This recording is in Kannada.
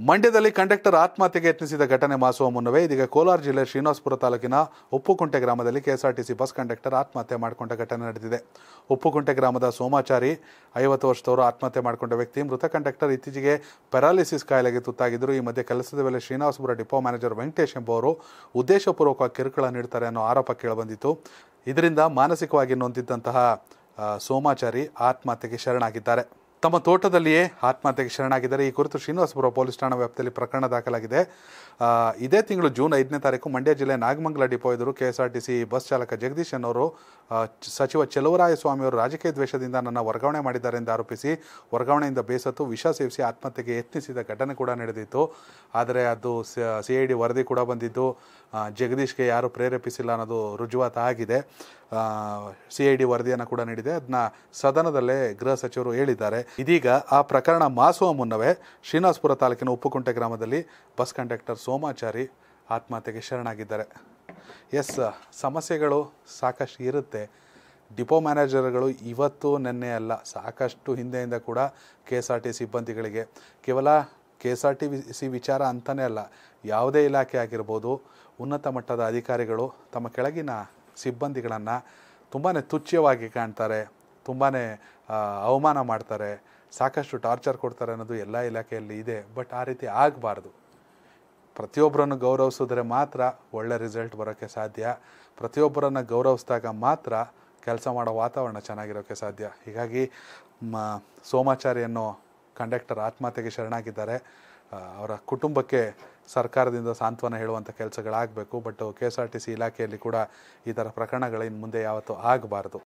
ಮಂಡ್ಯದಲ್ಲಿ ಕಂಡಕ್ಟರ್ ಆತ್ಮಹತ್ಯೆಗೆ ಯತ್ನಿಸಿದ ಘಟನೆ ಮಾಸುವ ಮುನ್ನವೇ ಇದೀಗ ಕೋಲಾರ ಜಿಲ್ಲೆ ಶ್ರೀನಿವಾಸಪುರ ತಾಲೂಕಿನ ಉಪ್ಪುಕುಂಟೆ ಗ್ರಾಮದಲ್ಲಿ ಕೆಎಸ್ಆರ್ಟಿಸಿ ಬಸ್ ಕಂಡಕ್ಟರ್ ಆತ್ಮಹತ್ಯೆ ಮಾಡಿಕೊಂಡ ಘಟನೆ ನಡೆದಿದೆ ಉಪ್ಪುಕುಂಟೆ ಗ್ರಾಮದ ಸೋಮಾಚಾರಿ ಐವತ್ತು ವರ್ಷದವರು ಆತ್ಮಹತ್ಯೆ ಮಾಡಿಕೊಂಡ ವ್ಯಕ್ತಿ ಮೃತ ಕಂಡಕ್ಟರ್ ಇತ್ತೀಚೆಗೆ ಪ್ಯಾರಾಲಿಸಿಸ್ ಕಾಯಿಲೆಗೆ ತುತ್ತಾಗಿದ್ದರು ಈ ಮಧ್ಯೆ ಕೆಲಸದ ವೇಳೆ ಶ್ರೀನಿವಾಸಪುರ ಡಿಪೋ ಮ್ಯಾನೇಜರ್ ವೆಂಕಟೇಶ್ ಎಂಬುವರು ಉದ್ದೇಶಪೂರ್ವಕ ಕಿರುಕುಳ ನೀಡ್ತಾರೆ ಅನ್ನೋ ಆರೋಪ ಕೇಳಿಬಂದಿತ್ತು ಇದರಿಂದ ಮಾನಸಿಕವಾಗಿ ನೊಂದಿದ್ದಂತಹ ಆ, ಸೋಮಾಚಾರಿ ಆತ್ಮಹತ್ಯೆಗೆ ಶರಣಾಗಿದ್ದಾರೆ ತಮ್ಮ ತೋಟದಲ್ಲಿಯೇ ಆತ್ಮಹತ್ಯೆಗೆ ಶರಣಾಗಿದ್ದಾರೆ ಈ ಕುರಿತು ಶ್ರೀನಿವಾಸಪುರ ಪೊಲೀಸ್ ಠಾಣಾ ವ್ಯಾಪ್ತಿಯಲ್ಲಿ ಪ್ರಕರಣ ದಾಖಲಾಗಿದೆ ಆ, ಇದೇ ತಿಂಗಳು ಜೂನ್ ಐದನೇ ತಾರೀಕು ಮಂಡ್ಯ ಜಿಲ್ಲೆ ನಾಗಮಂಗಲ ಡಿಪೋ ಎದುರು ಕೆಎಸ್ಆರ್ಟಿಸಿ ಬಸ್ ಚಾಲಕ ಜಗದೀಶ್ ಅನ್ನೋರು ಆ, ಚ- ಸಚಿವ ಚೆಲುವರಾಯ ಸ್ವಾಮಿಯವರು ರಾಜಕೀಯ ದ್ವೇಷದಿಂದ ನನ್ನ ವರ್ಗಾವಣೆ ಮಾಡಿದ್ದಾರೆ ಎಂದು ಆರೋಪಿಸಿ ವರ್ಗಾವಣೆಯಿಂದ ಬೇಸತ್ತು ವಿಷ ಸೇವಿಸಿ ಆತ್ಮಹತ್ಯೆಗೆ ಯತ್ನಿಸಿದ ಘಟನೆ ಕೂಡ ನಡೆದಿತ್ತು ಆದರೆ ಅದು ಸಿ ಐ ಡಿ ವರದಿ ಕೂಡ ಬಂದಿದ್ದು ಆ, ಜಗದೀಶ್ಗೆ ಯಾರು ಪ್ರೇರೇಪಿಸಿಲ್ಲ ಅನ್ನೋದು ರುಜುವಾತು ಆಗಿದೆ ಸಿ ಐ ಡಿ ವರದಿಯನ್ನು ಕೂಡ ನೀಡಿದೆ ಅದನ್ನ ಸದನದಲ್ಲೇ ಗೃಹ ಸಚಿವರು ಹೇಳಿದ್ದಾರೆ ಇದೀಗ ಆ ಪ್ರಕರಣ ಮಾಸುವ ಮುನ್ನವೇ ಶ್ರೀನಿವಾಸಪುರ ತಾಲೂಕಿನ ಉಪ್ಪುಕುಂಟೆ ಗ್ರಾಮದಲ್ಲಿ ಬಸ್ ಕಂಡಕ್ಟರ್ ಸೋಮಾಚಾರಿ ಆತ್ಮಹತ್ಯೆಗೆ ಶರಣಾಗಿದ್ದಾರೆ ಎಸ್ ಸಮಸ್ಯೆಗಳು ಸಾಕಷ್ಟು ಇರುತ್ತೆ ಡಿಪೋ ಮ್ಯಾನೇಜರ್ಗಳು ಇವತ್ತು ನಿನ್ನೆ ಅಲ್ಲ ಸಾಕಷ್ಟು ಹಿಂದೆಯಿಂದ ಕೂಡ ಕೆ ಎಸ್ ಆರ್ ಟಿ ಸಿಬ್ಬಂದಿಗಳಿಗೆ ಕೇವಲ K S R T C ವಿಚಾರ ಅಂತಲೇ ಅಲ್ಲ ಯಾವುದೇ ಇಲಾಖೆ ಆಗಿರ್ಬೋದು ಉನ್ನತ ಮಟ್ಟದ ಅಧಿಕಾರಿಗಳು ತಮ್ಮ ಕೆಳಗಿನ ಸಿಬ್ಬಂದಿಗಳನ್ನು ತುಂಬಾ ತುಚ್ಛವಾಗಿ ಕಾಣ್ತಾರೆ ತುಂಬಾ ಅವಮಾನ ಮಾಡ್ತಾರೆ ಸಾಕಷ್ಟು ಟಾರ್ಚರ್ ಕೊಡ್ತಾರೆ ಅನ್ನೋದು ಎಲ್ಲ ಇಲಾಖೆಯಲ್ಲಿ ಇದೆ ಬಟ್ ಆ ರೀತಿ ಆಗಬಾರ್ದು ಪ್ರತಿಯೊಬ್ಬರನ್ನು ಗೌರವಿಸಿದ್ರೆ ಮಾತ್ರ ಒಳ್ಳೆ ರಿಸಲ್ಟ್ ಬರೋಕ್ಕೆ ಸಾಧ್ಯ ಪ್ರತಿಯೊಬ್ಬರನ್ನು ಗೌರವಿಸಿದಾಗ ಮಾತ್ರ ಕೆಲಸ ಮಾಡೋ ವಾತಾವರಣ ಚೆನ್ನಾಗಿರೋಕ್ಕೆ ಸಾಧ್ಯ ಹೀಗಾಗಿ ಮ ಸೋಮಾಚಾರಿ ಅನ್ನೋ ಕಂಡಕ್ಟರ್ ಆತ್ಮಹತ್ಯೆಗೆ ಶರಣಾಗಿದ್ದಾರೆ ಆ, ಅವರ ಕುಟುಂಬಕ್ಕೆ ಸರ್ಕಾರದಿಂದ ಸಾಂತ್ವನ ಹೇಳುವಂಥ ಕೆಲಸಗಳಾಗಬೇಕು but K S R T C ಇಲಾಖೆಯಲ್ಲಿ ಕೂಡ ಈ ಥರ ಪ್ರಕರಣಗಳು ಇನ್ನು ಮುಂದೆ ಯಾವತ್ತೂ ಆಗಬಾರ್ದು